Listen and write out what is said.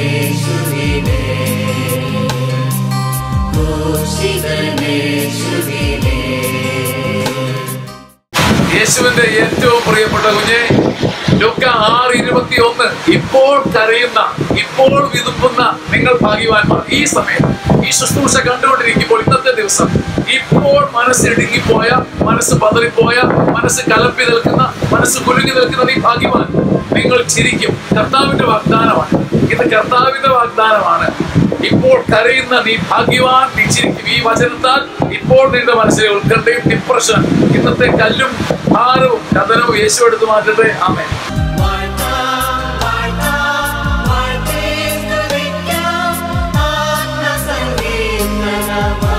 ക്രൂശിതനേശുവിനെ ക്രൂശിതനേശുവിനെ യേശുവിന്റെ ഏറ്റവും പ്രിയപ്പെട്ട കുഞ്ഞെ ലുക്ക ആറ് ഇരുപത്തി ഒന്ന് ഇപ്പോൾ കരയുന്ന ഇപ്പോൾ വിതുമ്പുന്ന നിങ്ങൾ ഭാഗ്യവാന്മാർ ഈ സമയം ഈ ശുശ്രൂഷ കണ്ടുകൊണ്ടിരിക്കുമ്പോൾ ഇന്നത്തെ ദിവസം ഇപ്പോൾ മനസ്സിടുങ്ങിപ്പോയ മനസ്സ് പതറിപ്പോയ മനസ്സ് കലപ്പി നിൽക്കുന്ന മനസ്സ് കുലുങ്ങി നിൽക്കുന്ന നീ ഭാഗ്യവാൻ നിങ്ങൾ ചിരിക്കും കർത്താവിന്റെ വാഗ്ദാനമാണ് ഇത് കർത്താവിന്റെ വാഗ്ദാനമാണ് ഇപ്പോൾ കരയുന്ന നീ ഭാഗ്യവാൻ നീ ചിരിക്കും ഈ വചനത്താൽ ഇപ്പോൾ നിന്റെ മനസ്സിലെ ഉത്കണ്ഠയും ഡിപ്രഷൻ ഇന്നത്തെ കല്ലും ഭാരവും കഥനവും യേശു എടുത്തു മാറ്റട്ടെ ആമേ വാഴ്ത്താം വാഴ്ത്താം വാഴ്ത്തേസ്തുതിക്കാം ആത്മസങ്കീർത്തനമായി